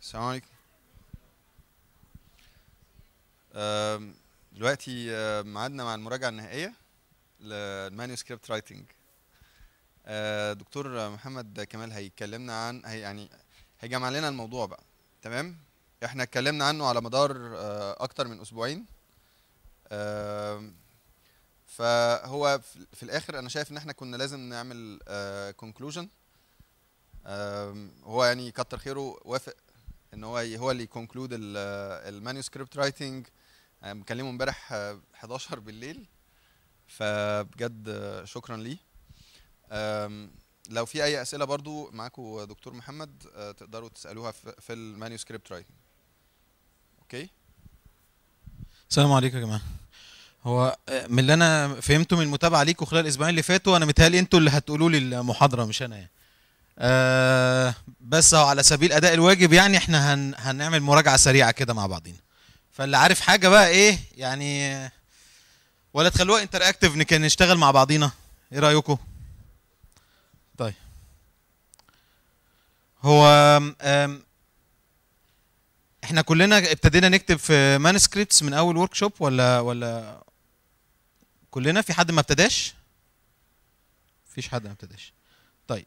السلام عليكم آم، دلوقتي آه، ميعادنا مع المراجعة النهائية للمانيوسكريبت رايتنج دكتور محمد كمال هيكلمنا عن هي يعني هيجمع لنا الموضوع بقى تمام احنا اتكلمنا عنه على مدار آه، اكتر من اسبوعين آم، فهو في- في الاخر انا شايف ان احنا كنا لازم نعمل كونكلوجن هو يعني كتر خيره وافق ان هو ي- هو اللي يكونكلود المانيوسكريبت رايتنج مكلمه امبارح آه، 11 بالليل فبجد آه، شكرا ليه آم، لو في اي اسئله برضو معاكم دكتور محمد آه، تقدروا تسالوها في في المانيوسكريبت رايتنج اوكي السلام عليكم يا جماعه هو آه، من اللي انا فهمته من المتابعه ليكم خلال الاسبوعين اللي فاتوا انا متهيألي انتوا اللي هتقولوا لي المحاضره مش انا يعني أه بس هو على سبيل اداء الواجب يعني احنا هن هنعمل مراجعه سريعه كده مع بعضينا فاللي عارف حاجه بقى ايه يعني آه، ولا تخلوها انتراكتيف نكن نشتغل مع بعضينا ايه رايكم طيب هو آم، آم، احنا كلنا ابتدينا نكتب في مانسكريبتس من اول ورك شوب ولا ولا كلنا في حد ما ابتداش مفيش حد ما ابتداش طيب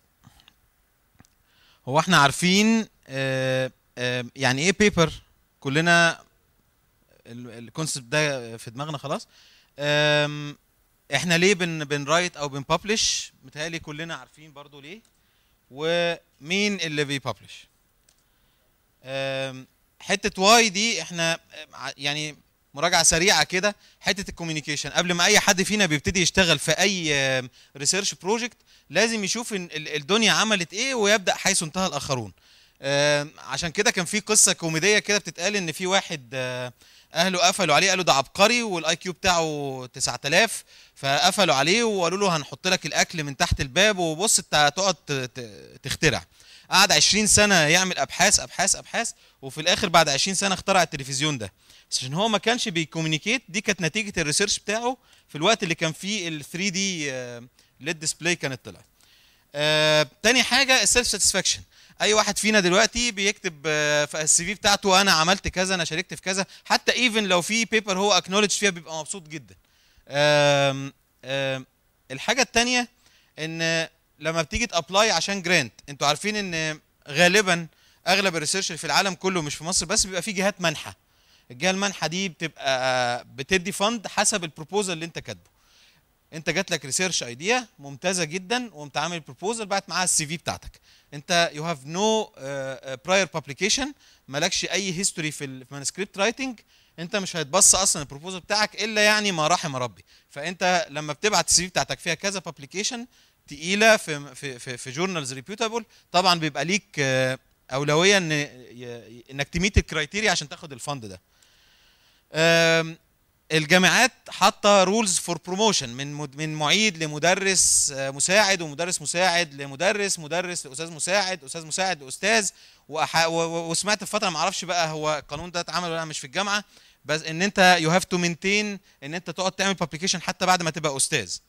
هو احنا عارفين آه، آه، يعني ايه بيبر كلنا الكونسبت ده في دماغنا خلاص آم، احنا ليه بن بنرايت او بنببلش متهيألي كلنا عارفين برضو ليه ومين اللي بيببلش آم، حته واي دي احنا آم، ع- يعني مراجعه سريعه كده حته الكوميونيكيشن قبل ما اي حد فينا بيبتدي يشتغل في اي ريسيرش بروجكت لازم يشوف إن ال- الدنيا عملت ايه ويبدا حيث انتهى الاخرون آم، عشان كده كان في قصه كوميديه كده بتتقال ان في واحد آه، اهله قفلوا عليه قالوا ده عبقري والاي كيو بتاعه 9000 فقفلوا عليه وقالوا له هنحط لك الاكل من تحت الباب وبص انت هتقعد ت- ت- تخترع قعد 20 سنه يعمل ابحاث ابحاث ابحاث وفي الاخر بعد 20 سنه اخترع التلفزيون ده بس عشان هو ما كانش بيكومينيكيت دي كانت نتيجه الريسيرش بتاعه في الوقت اللي كان فيه ال 3 دي ليد ديسبلاي كانت طلعت آه، تاني حاجه السيلف ساتسفاكشن اي واحد فينا دلوقتي بيكتب آه، في السي في بتاعته انا عملت كذا انا شاركت في كذا حتى ايفن لو في بيبر هو اكنولج فيها بيبقى مبسوط جدا آم، آم، الحاجه التانية ان لما بتيجي تابلاي عشان جرانت انتوا عارفين ان غالبا اغلب الريسيرش اللي في العالم كله مش في مصر بس بيبقى في جهات منحه الجهه المنحه دي بتبقى بتدي فند حسب البروبوزال اللي انت كاتبه انت جات لك ريسيرش ايديا ممتازه جدا وقمت عامل بروبوزال بعت معاها السي في بتاعتك انت يو هاف نو براير بابليكيشن مالكش اي هيستوري في المانسكريبت رايتنج انت مش هيتبص اصلا البروبوزال بتاعك الا يعني ما رحم ربي فانت لما بتبعت السي في بتاعتك فيها كذا بابليكيشن تقيله في في في, في جورنالز ريبيوتابل طبعا بيبقى ليك آه، اولويه ان ي- انك تميت الكرايتيريا عشان تاخد الفند ده آم، الجامعات حاطه رولز فور بروموشن من مد- من معيد لمدرس آه، مساعد ومدرس مساعد لمدرس مدرس لاستاذ مساعد استاذ مساعد لاستاذ وأح- و- و- وسمعت في فتره ما اعرفش بقى هو القانون ده اتعمل ولا لا مش في الجامعه بس ان انت يو هاف تو مينتين ان انت تقعد تعمل بابليكيشن حتى بعد ما تبقى استاذ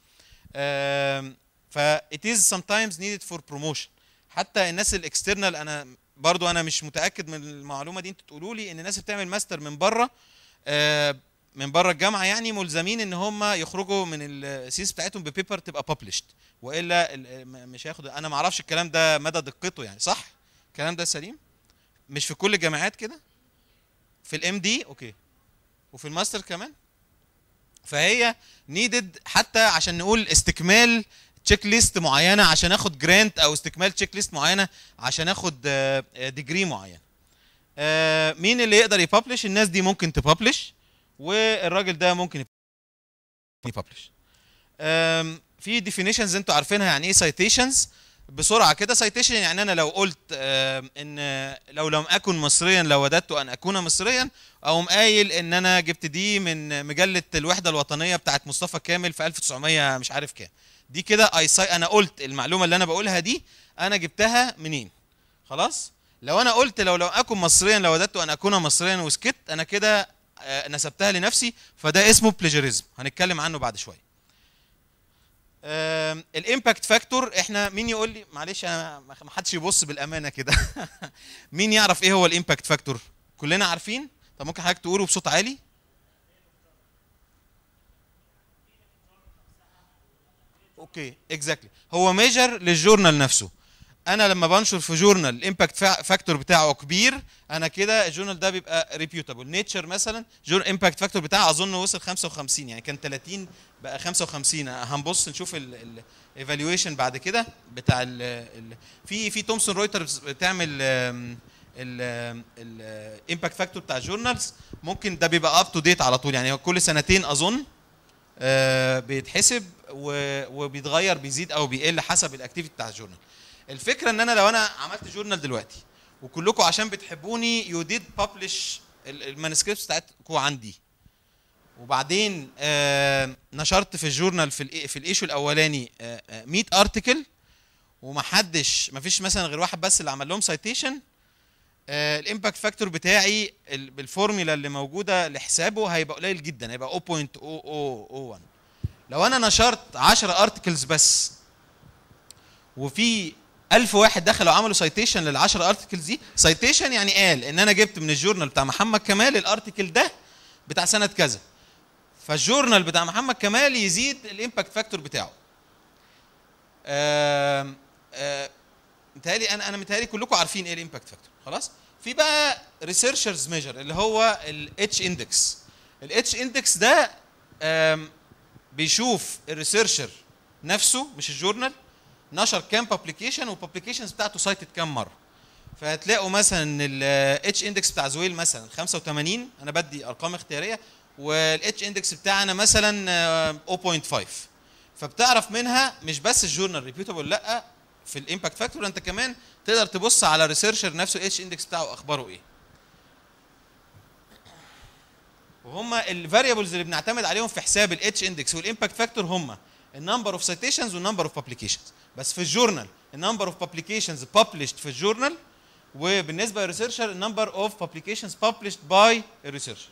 ف it is sometimes needed for promotion حتى الناس الاكسترنال انا برضو انا مش متاكد من المعلومه دي انتوا تقولوا لي ان الناس اللي بتعمل ماستر من بره آه، من بره الجامعه يعني ملزمين ان هم يخرجوا من السيس بتاعتهم ببيبر تبقى ببلشد والا ال- م- مش هياخد انا ما اعرفش الكلام ده مدى دقته يعني صح الكلام ده سليم مش في كل الجامعات كده في الام دي اوكي وفي الماستر كمان فهي نيدد حتى عشان نقول استكمال تشيك ليست معينه عشان اخد جرانت او استكمال تشيك ليست معينه عشان اخد ديجري معين آه، مين اللي يقدر يببلش الناس دي ممكن تببلش والراجل ده ممكن يببلش آم، في ديفينيشنز انتوا عارفينها يعني ايه سايتيشنز بسرعه كده سايتيشن يعني انا لو قلت آم، ان لو لم اكن مصريا لوددت ان اكون مصريا او قايل ان انا جبت دي من مجله الوحده الوطنيه بتاعت مصطفى كامل في 1900 مش عارف كام دي كده اي ساي انا قلت المعلومه اللي انا بقولها دي انا جبتها منين خلاص لو انا قلت لو لم اكن مصريا لوددت ان اكون مصريا وسكت انا كده آه، نسبتها لنفسي فده اسمه بليجريزم هنتكلم عنه بعد شويه الامباكت فاكتور احنا مين يقول لي معلش انا ما ما حدش يبص بالامانه كده مين يعرف ايه هو الامباكت فاكتور كلنا عارفين طب ممكن حضرتك تقوله بصوت عالي اوكي اكزاكتلي هو ميجر للجورنال نفسه انا لما بنشر في جورنال الامباكت فاكتور بتاعه كبير انا كده الجورنال ده بيبقى ريبيوتابل نيتشر مثلا جور امباكت فاكتور بتاعه اظن وصل 55 يعني كان 30 بقى 55 هنبص نشوف الايفالويشن بعد كده بتاع ال ال في في تومسون رويترز بتعمل الامباكت فاكتور بتاع الجورنالز ممكن ده بيبقى اب تو ديت على طول يعني كل سنتين اظن آه، بيتحسب و- وبيتغير بيزيد او بيقل حسب الاكتيفيتي بتاع الجورنال الفكره ان انا لو انا عملت جورنال دلوقتي وكلكم عشان بتحبوني يو ديد ببلش المانسكريبتس بتاعتكم عندي وبعدين آه نشرت في الجورنال في ال في الايشو الاولاني آه آه 100 ارتكل ومحدش مفيش مثلا غير واحد بس اللي عمل لهم سايتيشن الامباكت فاكتور بتاعي ال- بالفورميلا اللي موجوده لحسابه هيبقى قليل جدا هيبقى 0.0001 لو انا نشرت 10 ارتكلز بس وفي 1000 واحد دخلوا عملوا سايتيشن لل 10 ارتكلز دي سايتيشن يعني قال ان انا جبت من الجورنال بتاع محمد كمال الارتكل ده بتاع سنه كذا فالجورنال بتاع محمد كمال يزيد الامباكت فاكتور بتاعه آم، آم، متهيألي انا انا متهيألي كلكم عارفين ايه الامباكت فاكتور خلاص في بقى ريسيرشرز ميجر اللي هو الاتش اندكس الاتش اندكس ده آم، بيشوف الريسيرشر نفسه مش الجورنال نشر كام بابليكيشن والبابليكيشنز بتاعته سايتد كام مره فهتلاقوا مثلا الاتش اندكس بتاع زويل مثلا 85 انا بدي ارقام اختياريه والاتش اندكس بتاعنا مثلا آه، 0.5 فبتعرف منها مش بس الجورنال ريبيوتابل لا في الامباكت فاكتور انت كمان تقدر تبص على الريسيرشر نفسه الاتش اندكس بتاعه اخباره ايه وهم الفاريبلز اللي بنعتمد عليهم في حساب الاتش اندكس والامباكت فاكتور هم النمبر اوف سيتيشنز والنمبر اوف بابليكيشنز بس في الجورنال النمبر اوف بابليكيشنز published في الجورنال وبالنسبه للريسيرشر النمبر اوف بابليكيشنز published باي الريسيرشر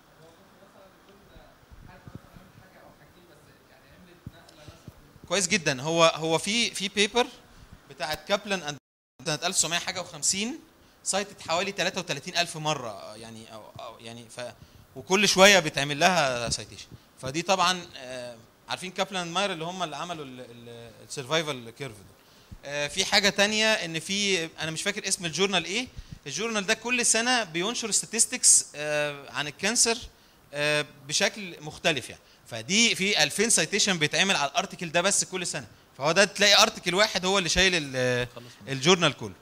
كويس جدا هو هو في في بيبر بتاعت كابلان اند سنه 1900 حاجه و50 سايتت حوالي 33000 مره يعني أو أو يعني ف وكل شويه بيتعمل لها سايتيشن فدي طبعا آه، عارفين كابلان اند ماير اللي هم اللي عملوا السرفايفل كيرف دول آه، في حاجه تانية ان في انا مش فاكر اسم الجورنال ايه الجورنال ده كل سنه بينشر statistics آه، عن الكانسر آه، بشكل مختلف يعني فدي في 2000 سايتيشن بيتعمل على الارتكل ده بس كل سنه فهو ده تلاقي ارتكل واحد هو اللي شايل ال- الجورنال كله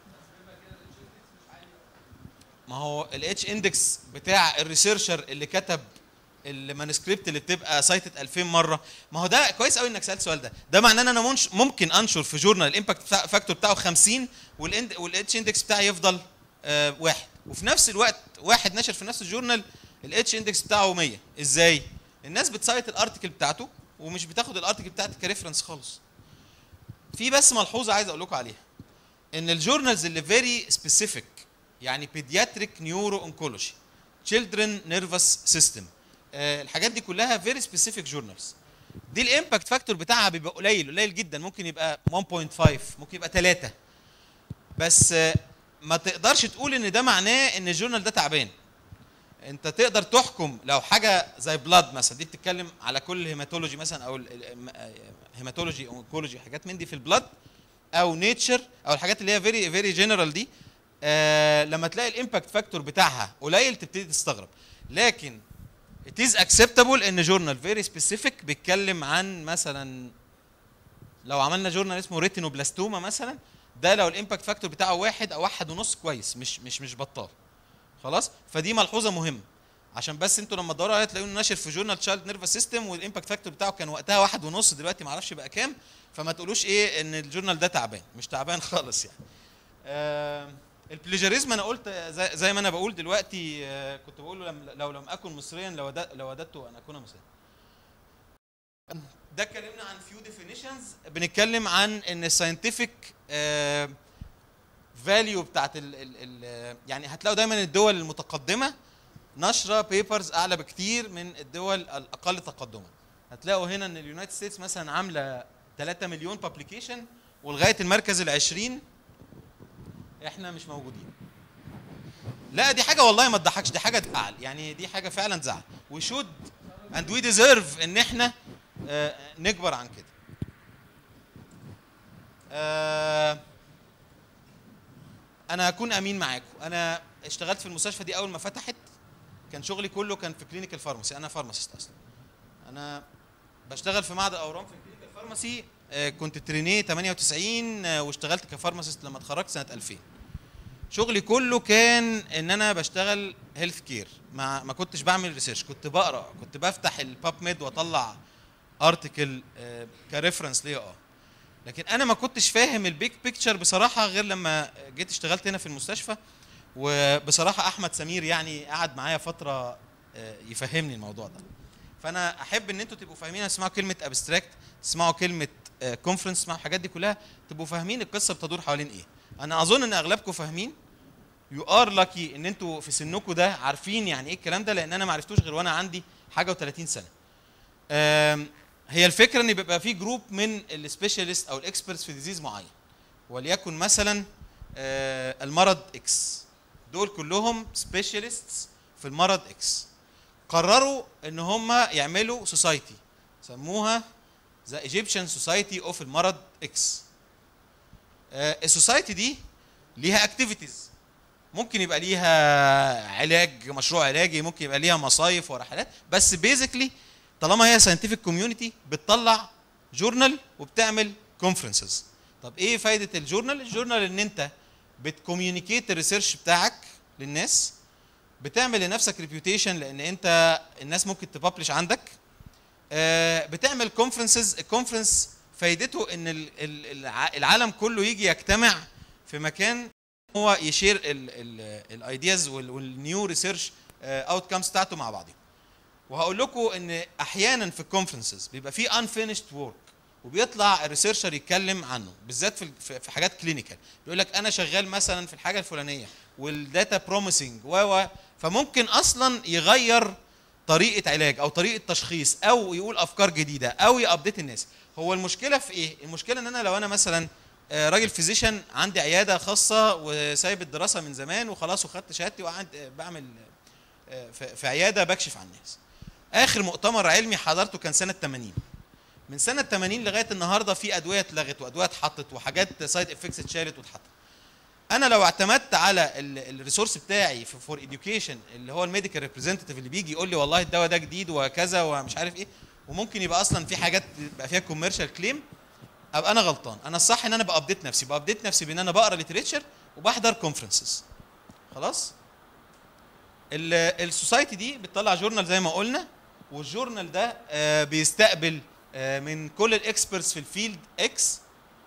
ما هو الاتش اندكس بتاع الريسيرشر اللي كتب المانسكريبت اللي بتبقى سايتد 2000 مره ما هو ده كويس قوي انك سالت السؤال ده ده معناه ان انا منش ممكن انشر في جورنال الامباكت فاكتور بتاعه 50 والاتش اندكس بتاعي يفضل آه واحد وفي نفس الوقت واحد نشر في نفس الجورنال الاتش اندكس بتاعه 100 ازاي الناس بتسايت الارتكل بتاعته ومش بتاخد الارتكل بتاعتي كريفرنس خالص في بس ملحوظه عايز اقول لكم عليها ان الجورنالز اللي فيري سبيسيفيك يعني بيدياتريك نيورو انكولوجي تشيلدرن نيرفس سيستم الحاجات دي كلها فيري سبيسيفيك جورنالز دي الامباكت فاكتور بتاعها بيبقى قليل قليل جدا ممكن يبقى 1.5 ممكن يبقى 3 بس آه، ما تقدرش تقول ان ده معناه ان الجورنال ده تعبان انت تقدر تحكم لو حاجه زي بلاد مثلا دي بتتكلم على كل هيماتولوجي مثلا او هيماتولوجي اونكولوجي حاجات من دي في البلاد او نيتشر او الحاجات اللي هي فيري فيري جنرال دي آه لما تلاقي الامباكت فاكتور بتاعها قليل تبتدي تستغرب لكن it is acceptable ان جورنال فيري سبيسيفيك بيتكلم عن مثلا لو عملنا جورنال اسمه ريتينوبلاستوما مثلا ده لو الامباكت فاكتور بتاعه واحد او واحد ونص كويس مش مش مش بطال خلاص فدي ملحوظه مهمه عشان بس انتوا لما تدوروا عليها تلاقوه ناشر في جورنال تشايلد نيرفس سيستم والامباكت فاكتور بتاعه كان وقتها واحد ونص دلوقتي معرفش بقى كام فما تقولوش ايه ان الجورنال ده تعبان مش تعبان خالص يعني آه البليجريزم انا قلت زي, زي ما انا بقول دلوقتي آه كنت بقول له لم لو لم اكن مصريا لوددت لوددت ان اكون مصريا ده اتكلمنا عن فيو ديفينيشنز بنتكلم عن ان الساينتفك فاليو بتاعت ال ال ال يعني هتلاقوا دايما الدول المتقدمه نشره بيبرز اعلى بكتير من الدول الاقل تقدما هتلاقوا هنا ان اليونايتد ستيتس مثلا عامله 3 مليون بابليكيشن ولغايه المركز العشرين احنا مش موجودين لا دي حاجه والله ما تضحكش دي حاجه تزعل يعني دي حاجه فعلا تزعل وي شود اند وي ديزيرف ان احنا آه، نكبر عن كده آه، انا هكون امين معاكم انا اشتغلت في المستشفى دي اول ما فتحت كان شغلي كله كان في كلينيكال فارماسي انا فارماسيست اصلا انا بشتغل في معهد الاورام في كلينيكال فارماسي آه، كنت ترينيه 98 آه، واشتغلت كفارماسيست لما اتخرجت سنه 2000 شغلي كله كان ان انا بشتغل هيلث كير ما ما كنتش بعمل ريسيرش كنت بقرا كنت بفتح الباب ميد واطلع ارتكل كريفرنس ليا اه لكن انا ما كنتش فاهم البيج بيكتشر بصراحه غير لما جيت اشتغلت هنا في المستشفى وبصراحه احمد سمير يعني قعد معايا فتره آه، يفهمني الموضوع ده فانا احب ان انتوا تبقوا فاهمين تسمعوا كلمه ابستراكت تسمعوا كلمه كونفرنس تسمعوا الحاجات دي كلها تبقوا فاهمين القصه بتدور حوالين ايه انا اظن ان اغلبكم فاهمين يو ار لاكي ان انتوا في سنكم ده عارفين يعني ايه الكلام ده لان انا ما عرفتوش غير وانا عندي حاجه و30 سنه آم، هي الفكره ان بيبقى في جروب من السبيشالست او الاكسبرتس في ديزيز معين وليكن مثلا آه، المرض اكس دول كلهم سبيشالستس في المرض اكس قرروا ان هم يعملوا سوسايتي سموها ذا ايجيبشن سوسايتي اوف المرض اكس السوسايتي دي ليها اكتيفيتيز ممكن يبقى ليها علاج مشروع علاجي ممكن يبقى ليها مصايف ورحلات بس بيزيكلي طالما هي ساينتفك كوميونتي بتطلع جورنال وبتعمل كونفرنسز طب ايه فايده الجورنال الجورنال ان انت بتكوميونيكيت الريسيرش بتاعك للناس بتعمل لنفسك ريبيوتيشن لان انت الناس ممكن تببلش عندك آه، بتعمل كونفرنسز الكونفرنس فايدته ان ال- ال- الع- العالم كله يجي يجتمع في مكان هو يشير الايدياز والنيو ريسيرش اوت كامز بتاعته مع بعضهم وهقول لكم ان احيانا في الكونفرنسز بيبقى في unfinished work وبيطلع الريسيرشر يتكلم عنه بالذات في في في حاجات كلينيكال بيقول لك انا شغال مثلا في الحاجه الفلانيه والداتا بروميسنج و و فممكن اصلا يغير طريقه علاج او طريقه تشخيص او يقول افكار جديده او يابديت الناس هو المشكله في ايه المشكله ان انا لو انا مثلا آه، راجل فيزيشن عندي عياده خاصه وسايب الدراسه من زمان وخلاص وخدت شهادتي وقعد آه، بعمل آه، في في عياده بكشف عن الناس اخر مؤتمر علمي حضرته كان سنه 80 من سنه 80 لغايه النهارده في ادويه اتلغت وادويه اتحطت وحاجات سايد افكتس اتشالت واتحطت انا لو اعتمدت على الريسورس بتاعي في فور اديوكيشن اللي هو الميديكال ريبريزنتيف اللي بيجي يقول لي والله الدواء ده جديد وكذا ومش عارف ايه وممكن يبقى اصلا في حاجات يبقى فيها كوميرشال كليم ابقى انا غلطان انا الصح ان انا بابديت نفسي بابديت نفسي بان انا بقرا ليتريتشر وبحضر كونفرنسز خلاص السوسايتي دي بتطلع جورنال زي ما قلنا والجورنال ده آه، بيستقبل آه، من كل الاكسبرتس في الفيلد اكس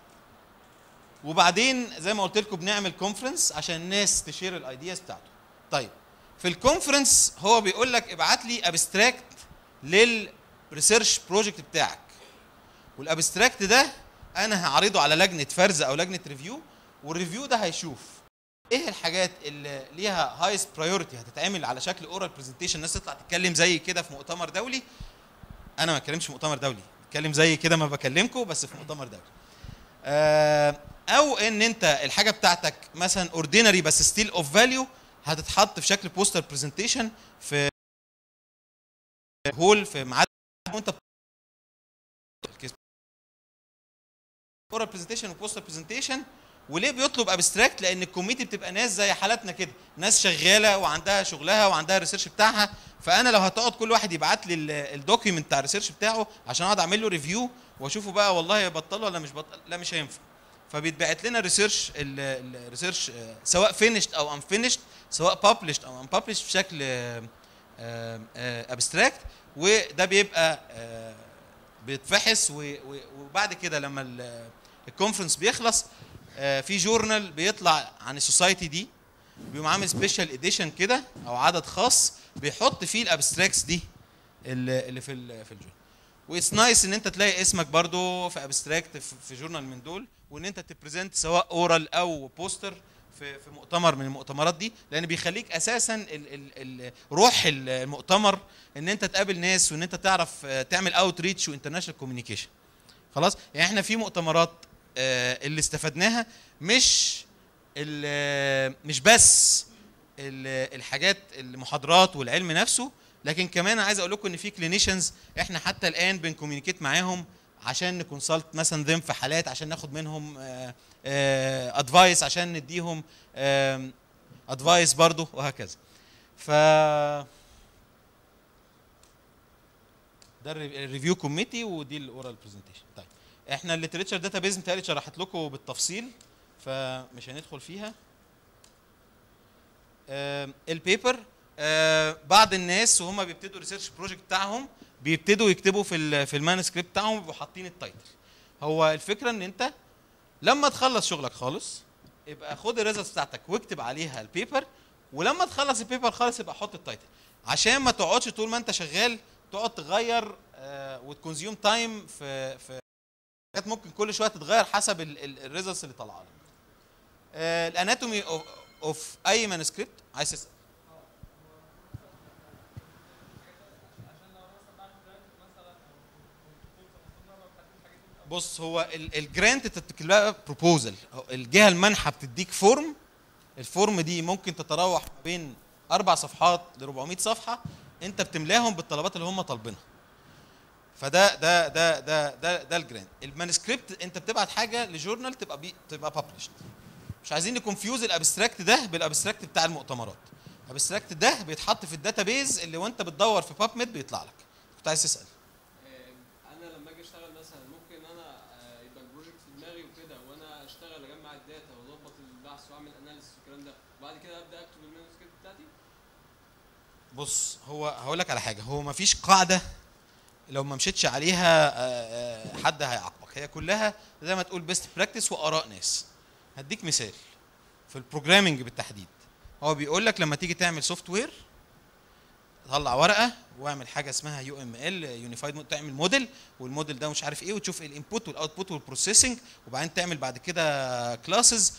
وبعدين زي ما قلت لكم بنعمل كونفرنس عشان الناس تشير الايدياز بتاعته طيب في الكونفرنس هو بيقول لك ابعت لي ابستراكت للريسيرش بروجكت بتاعك والابستراكت ده انا هعرضه على لجنه فرز او لجنه ريفيو والريفيو ده هيشوف ايه الحاجات اللي ليها هايست برايورتي هتتعمل على شكل اورال برزنتيشن الناس تطلع تتكلم زي كده في مؤتمر دولي انا ما بتكلمش في مؤتمر دولي بتكلم زي كده ما بكلمكم بس في مؤتمر دولي آه، او ان انت الحاجه بتاعتك مثلا اوردينري بس ستيل اوف فاليو هتتحط في شكل بوستر برزنتيشن في هول في ميعاد وانت اورال برزنتيشن وبوستر برزنتيشن وليه بيطلب ابستراكت لان الكوميتي بتبقى ناس زي حالاتنا كده ناس شغاله وعندها شغلها وعندها الريسيرش بتاعها فانا لو هتقعد كل واحد يبعت لي الدوكيومنت بتاع الريسيرش بتاعه عشان اقعد اعمل له ريفيو واشوفه بقى والله بطل ولا مش بطل لا مش هينفع فبيتبعت لنا ريسيرش الريسيرش سواء فينيشد او انفينيشد سواء بابلشد او unpublished في شكل ابستراكت وده بيبقى آه، بيتفحص و- و- وبعد كده لما ال- الكونفرنس بيخلص آه، في جورنال بيطلع عن السوسايتي دي بيقوم عامل سبيشال اديشن كده او عدد خاص بيحط فيه الابستراكتس دي اللي اللي في ال- في الجورنال واتس نايس ان انت تلاقي اسمك برضو في ابستراكت في جورنال من دول وان انت تبريزنت سواء اورال او بوستر في في مؤتمر من المؤتمرات دي لان بيخليك اساسا ال ال ال روح ال- المؤتمر ان انت تقابل ناس وان انت تعرف آه، تعمل اوت ريتش وانترناشونال كوميونيكيشن خلاص يعني احنا في مؤتمرات آه، اللي استفدناها مش ال- مش بس ال- الحاجات المحاضرات والعلم نفسه لكن كمان عايز اقول لكم ان في كلينيشنز احنا حتى الان بنكوميونيكيت معاهم عشان نكونسلت مثلا ذم في حالات عشان ناخد منهم ادفايس عشان نديهم ادفايس برضو وهكذا ف ده الريفيو كوميتي ودي الاورال برزنتيشن طيب احنا الليتريتشر داتابيز متهيألي شرحت لكم بالتفصيل فمش هندخل فيها آم، البيبر آه، بعض الناس وهم بيبتدوا الريسيرش بروجكت بتاعهم بيبتدوا يكتبوا في ال في المانuscript بتاعهم بيبقوا حاطين التايتل هو الفكره ان انت لما تخلص شغلك خالص يبقى خد الريزلتس بتاعتك واكتب عليها البيبر ولما تخلص البيبر خالص يبقى حط التايتل عشان ما تقعدش طول ما انت شغال تقعد تغير آه وتكونزيوم تايم في في حاجات ممكن كل شويه تتغير حسب الريزلتس اللي طالعه لك آه الاناتومي اوف اي مانuscript عايز تسال بص هو الجرانت انت بتكتبها بروبوزل الجهه المانحه بتديك فورم الفورم دي ممكن تتراوح ما بين اربع صفحات ل 400 صفحه انت بتملاهم بالطلبات اللي هم طالبينها فده ده ده ده ده ده الجرانت المانuscript انت بتبعت حاجه لجورنال تبقى بي تبقى ببلشد مش عايزين نكونفيوز الابستراكت ده بالابستراكت بتاع المؤتمرات الابستراكت ده بيتحط في الداتابيز اللي وانت بتدور في باب ميد بيطلع لك كنت عايز تسال آه، انا لما اجي اشتغل مثلا ممكن انا آه، يبقى البروجكت في دماغي وكده وانا اشتغل اجمع الداتا واظبط البحث واعمل اناليسيس والكلام ده وبعد كده ابدا اكتب المانuscript بتاعتي بص هو هقول لك على حاجه هو مفيش قاعده لو ما مشيتش عليها آه، آه، حد هيعاقبك هي كلها زي ما تقول بيست براكتس واراء ناس هديك مثال في البروجرامنج بالتحديد هو بيقول لك لما تيجي تعمل سوفت وير طلع ورقه واعمل حاجه اسمها يو ام ال يونيفايد تعمل موديل والموديل ده مش عارف ايه وتشوف الانبوت والاوتبوت والبروسيسنج وبعدين تعمل بعد كده كلاسز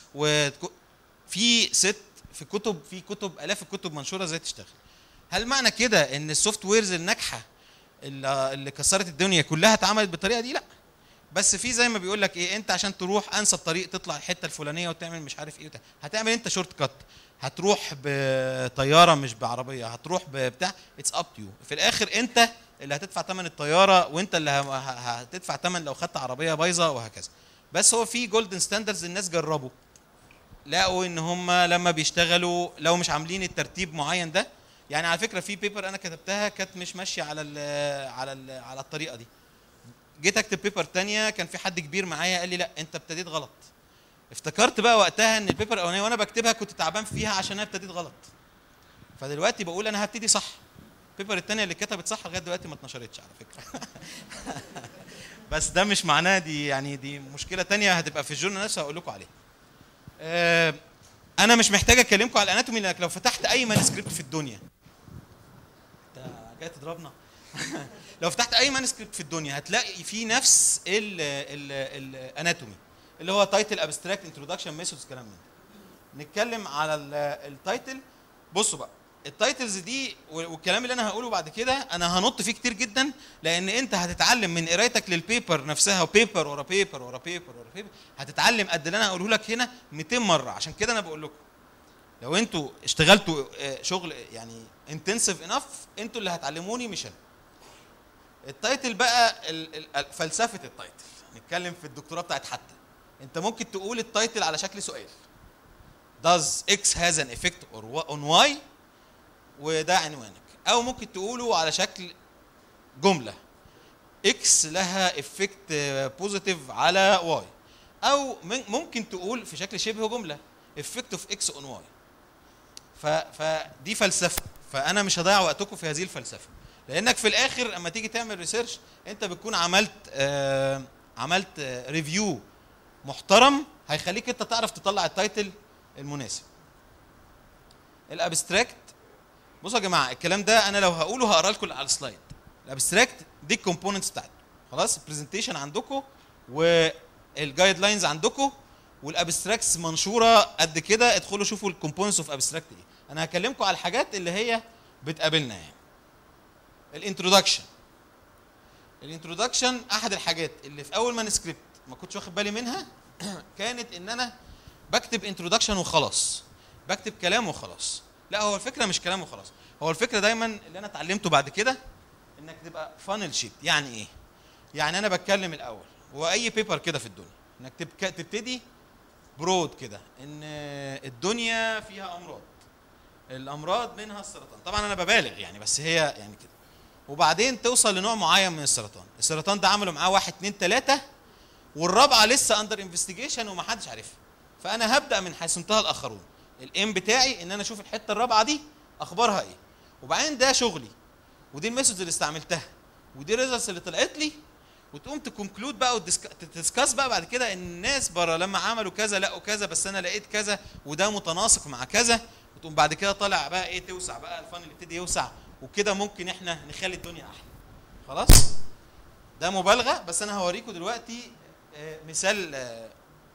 وفي ست في كتب في كتب الاف الكتب منشوره ازاي تشتغل هل معنى كده ان السوفت ويرز الناجحه اللي اللي كسرت الدنيا كلها اتعملت بالطريقه دي لا بس في زي ما بيقول لك ايه انت عشان تروح انسب طريق تطلع الحته الفلانيه وتعمل مش عارف ايه وبتاع. هتعمل انت شورت كات هتروح بطياره مش بعربيه هتروح ببتاع اتس اب تو يو في الاخر انت اللي هتدفع ثمن الطياره وانت اللي ه- ه- هتدفع ثمن لو خدت عربيه بايظه وهكذا بس هو في جولدن ستاندردز الناس جربوا لقوا ان هم لما بيشتغلوا لو مش عاملين الترتيب معين ده يعني على فكره في بيبر انا كتبتها كانت مش ماشيه على ال على ال على الطريقه دي جيت اكتب بيبر تانية كان في حد كبير معايا قال لي لا انت ابتديت غلط افتكرت بقى وقتها ان البيبر الاولانيه وانا بكتبها كنت تعبان فيها عشان انا ابتديت غلط فدلوقتي بقول انا هبتدي صح البيبر التانية اللي كتبت صح لغايه دلوقتي ما اتنشرتش على فكره بس ده مش معناه دي يعني دي مشكله تانية هتبقى في الجورنال نفسه هقول لكم عليها آه، انا مش محتاج اكلمكم على الاناتومي لانك لو فتحت اي مانسكريبت في الدنيا انت جاي تضربنا لو فتحت اي مانسكريبت في الدنيا هتلاقي فيه نفس ال ال الاناتومي اللي هو تايتل ابستراكت انتروداكشن ميثودز كلام من ده نتكلم على ال- التايتل بصوا بقى التايتلز دي والكلام اللي انا هقوله بعد كده انا هنط فيه كتير جدا لان انت هتتعلم من قرايتك للبيبر نفسها وبيبر ورا بيبر ورا بيبر ورا بيبر هتتعلم قد اللي انا هقوله لك هنا 200 مره عشان كده انا بقول لكم لو انتوا اشتغلتوا آه، شغل يعني انتنسيف انف انتوا اللي هتعلموني مش انا التايتل بقى ال- ال- فلسفه التايتل نتكلم في الدكتوراه بتاعت حتى انت ممكن تقول التايتل على شكل سؤال does x has an effect or wha- on y وده عنوانك او ممكن تقوله على شكل جمله x لها افكت بوزيتيف على y او من- ممكن تقول في شكل شبه جمله effect of x on y ف... فدي فلسفه فانا مش هضيع وقتكم في هذه الفلسفه لانك في الاخر اما تيجي تعمل ريسيرش انت بتكون عملت آه عملت ريفيو محترم هيخليك انت تعرف تطلع التايتل المناسب الابستراكت بصوا يا جماعه الكلام ده انا لو هقوله هقرا لكم على السلايد الابستراكت دي الكومبوننتس بتاعته خلاص البرزنتيشن عندكم والجايد لاينز عندكم والابستراكتس منشوره قد كده ادخلوا شوفوا الكومبوننتس اوف ابستراكت ايه انا هكلمكم على الحاجات اللي هي بتقابلنا يعني الانترودكشن الانترودكشن احد الحاجات اللي في اول مانسكريبت ما كنتش واخد بالي منها كانت ان انا بكتب انترودكشن وخلاص بكتب كلام وخلاص لا هو الفكره مش كلام وخلاص هو الفكره دايما اللي انا اتعلمته بعد كده انك تبقى فانل شيب يعني ايه يعني انا بتكلم الاول واي بيبر كده في الدنيا انك تبك- تبتدي برود كده ان الدنيا فيها امراض الامراض منها السرطان طبعا انا ببالغ يعني بس هي يعني كده وبعدين توصل لنوع معين من السرطان السرطان ده عملوا معاه واحد اتنين تلاته والرابعه لسه اندر انفستيجيشن ومحدش عارفها فانا هبدا من حيث انتهى الاخرون الايم بتاعي ان انا اشوف الحته الرابعه دي اخبارها ايه وبعدين ده شغلي ودي الميثودز اللي استعملتها ودي الريزلتس اللي طلعت لي وتقوم تكونكلود بقى وتدسكاس بقى بعد كده ان الناس بره لما عملوا كذا لقوا كذا بس انا لقيت كذا وده متناسق مع كذا وتقوم بعد كده طالع بقى ايه توسع بقى الفن اللي يبتدي يوسع وكده ممكن احنا نخلي الدنيا احلى خلاص ده مبالغه بس انا هوريكم دلوقتي آه، مثال آه،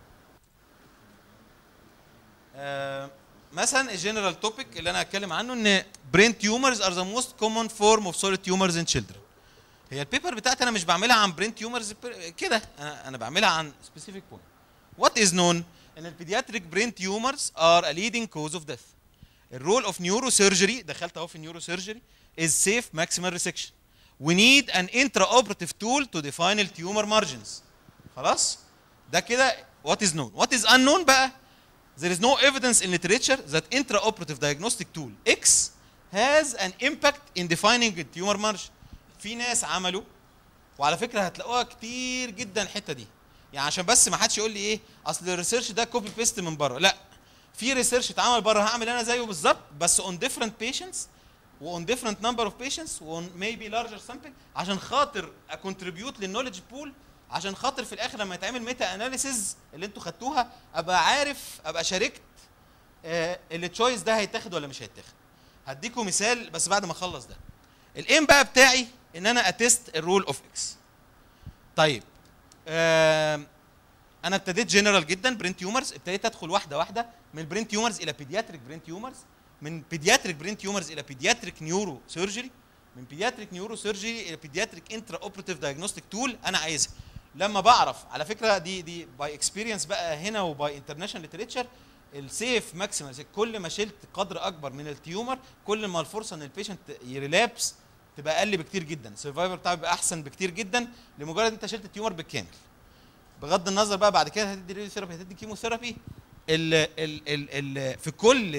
آه، مثلا الجنرال توبيك اللي انا هتكلم عنه ان برين تيومرز ار ذا موست كومن فورم اوف سوليد تيومرز ان تشيلدرن هي البيبر بتاعتي انا مش بعملها عن برين تيومرز كده انا انا بعملها عن سبيسيفيك بوينت وات از نون ان البيدياتريك برين تيومرز ار ا ليدنج كوز اوف ديث الرول اوف نيورو سيرجري دخلت اهو في النيورو سيرجري از سيف ماكسيمال ريسكشن we need an intraoperative tool to define the tumor margins خلاص ده كده what is known what is unknown بقى there is no evidence in literature that intraoperative diagnostic tool X has an impact in defining the tumor margin في ناس عملوا وعلى فكره هتلاقوها كتير جدا الحته دي يعني عشان بس ما حدش يقول لي ايه اصل الريسيرش ده كوبي بيست من بره لا في ريسيرش اتعمل بره هعمل انا زيه بالظبط بس on different patients و on different number of patients و on maybe larger sample عشان خاطر اكونتريبيوت للنولج بول عشان خاطر في الاخر لما يتعمل ميتا اناليسيز اللي انتوا خدتوها ابقى عارف ابقى شاركت آه التشويس ده هيتاخد ولا مش هيتاخد هديكم مثال بس بعد ما اخلص ده الايم بقى بتاعي ان انا اتست الرول اوف اكس طيب آم، انا ابتديت جنرال جدا برين تيومرز ابتديت ادخل واحده واحده من البرين تيومرز الى بيدياتريك برين تيومرز من بيدياتريك برين تيومرز الى بيدياتريك نيورو سيرجري من بيدياتريك نيورو سيرجري الى بيدياتريك انترا اوبراتيف دايجنوستيك تول انا عايزها لما بعرف على فكره دي دي باي اكسبيرينس بقى هنا وباي انترناشونال ليتريتشر السيف ماكسيمم كل ما شلت قدر اكبر من التيومر كل ما الفرصه ان البيشنت يريلابس تبقى اقل بكتير جدا السرفايفر بتاعه بيبقى احسن بكتير جدا لمجرد انت شلت التيومر بالكامل بغض النظر بقى بعد كده هتدي راديو ثيرابي هتدي كيموثيرابي ال ال ال ال في كل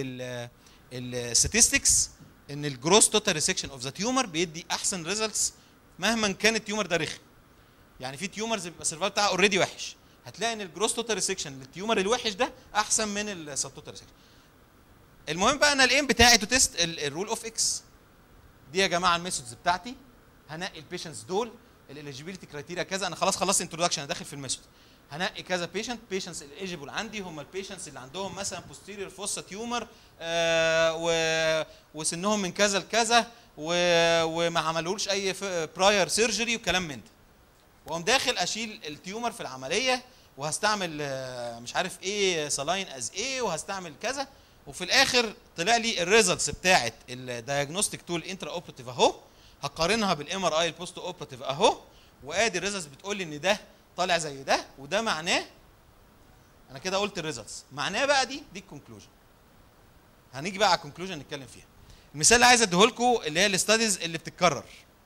الستاتستكس ان الجروس توتال ريسكشن اوف ذا تيومر بيدي احسن ريزلتس مهما كان التيومر ده رخم يعني في تيومرز بيبقى السرفايفر بتاعها اوريدي وحش هتلاقي ان الجروس توتال ريسكشن للتيومر الوحش ده احسن من السب توتال ريسكشن المهم بقى انا الايم بتاعي تو تيست الرول اوف اكس دي يا جماعه الميثودز بتاعتي هنقي البيشنتس دول الاليجيبيليتي كرايتيريا كذا انا خلاص خلصت انتروداكشن انا داخل في الميثود هنقي كذا بيشنت بيشنتس الاليجيبل عندي هم البيشنتس اللي عندهم مثلا posterior fossa تيومر آه و وسنهم من كذا لكذا و... وما عملولوش اي براير سيرجري وكلام من ده واقوم داخل اشيل التيومر في العمليه وهستعمل آه، مش عارف ايه سلاين از ايه وهستعمل كذا وفي الاخر طلع لي الريزلتس بتاعه الدايجنوستيك تول انترا اوبراتيف اهو هقارنها بالام ار اي البوست اوبراتيف اهو وادي الريزلتس بتقول لي ان ده طالع زي ده وده معناه انا كده قلت الريزلتس معناه بقى دي دي الكونكلوجن هنيجي بقى على الكونكلوجن نتكلم فيها المثال اللي عايز اديه لكم اللي هي الاستاديز اللي بتتكرر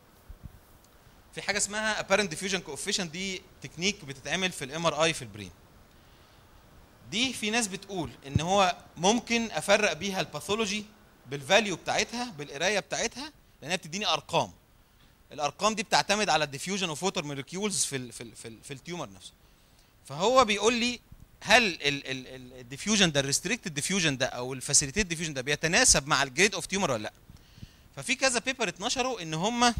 في حاجه اسمها apparent diffusion coefficient دي تكنيك بتتعمل في الام ار اي في البرين دي في ناس بتقول ان هو ممكن افرق بيها الباثولوجي بالفاليو بتاعتها بالقرايه بتاعتها لانها بتديني ارقام الارقام دي بتعتمد على الديفيوجن اوف ووتر مولكيولز في ال في ال في, ال في التيومر نفسه فهو بيقول لي هل الديفيوجن ده الريستريكتد ديفيوجن ده او الفاسيليتيد ديفيوجن ده بيتناسب مع الجريد اوف تيومر ولا لا ففي كذا بيبر اتنشروا ان هم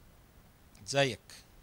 زيك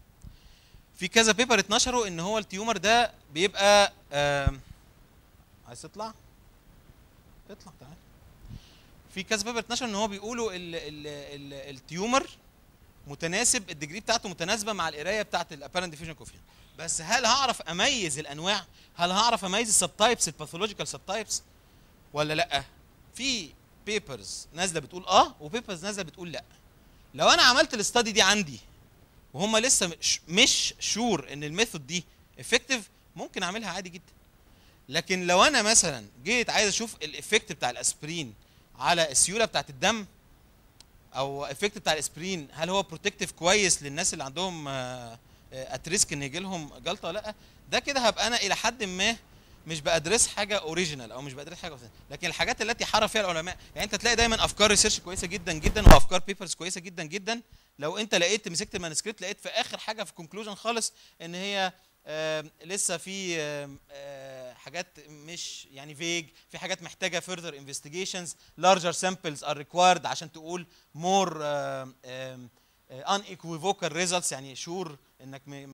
في كذا بيبر اتنشروا ان هو التيومر ده بيبقى آم، عايز تطلع اطلع تعال في كذا بيبر اتنشر ان هو بيقولوا ال ال ال التيومر متناسب الديجري بتاعته متناسبه مع القرايه بتاعت الابارنت ديفيوجن كوفيان بس هل هعرف اميز الانواع هل هعرف اميز السب تايبس الباثولوجيكال سب تايبس ولا لا في بيبرز نازله بتقول اه وبيبرز نازله بتقول لا لو انا عملت الاستادي دي عندي وهم لسه مش- مش شور ان الميثود دي افكتيف ممكن اعملها عادي جدا لكن لو انا مثلا جيت عايز اشوف الافكت بتاع الاسبرين على السيوله بتاعت الدم او افكت بتاع الاسبرين هل هو بروتكتيف كويس للناس اللي عندهم ات ريسك ان يجي لهم جلطه ولا لا ده كده هبقى انا الى حد ما مش بادرس حاجه اوريجينال او مش بادرس حاجه أوثنتيك. لكن الحاجات التي حار فيها العلماء يعني انت تلاقي دايما افكار ريسيرش كويسه جدا جدا وافكار بيبرز كويسه جدا جدا لو انت لقيت مسكت المانسكريبت لقيت في اخر حاجه في الكونكلوجن خالص ان هي آم، لسه في آم، آه، حاجات مش يعني فيج في حاجات محتاجه further investigations larger samples are required عشان تقول more آم، آم، آه، unequivocal results يعني شور انك م-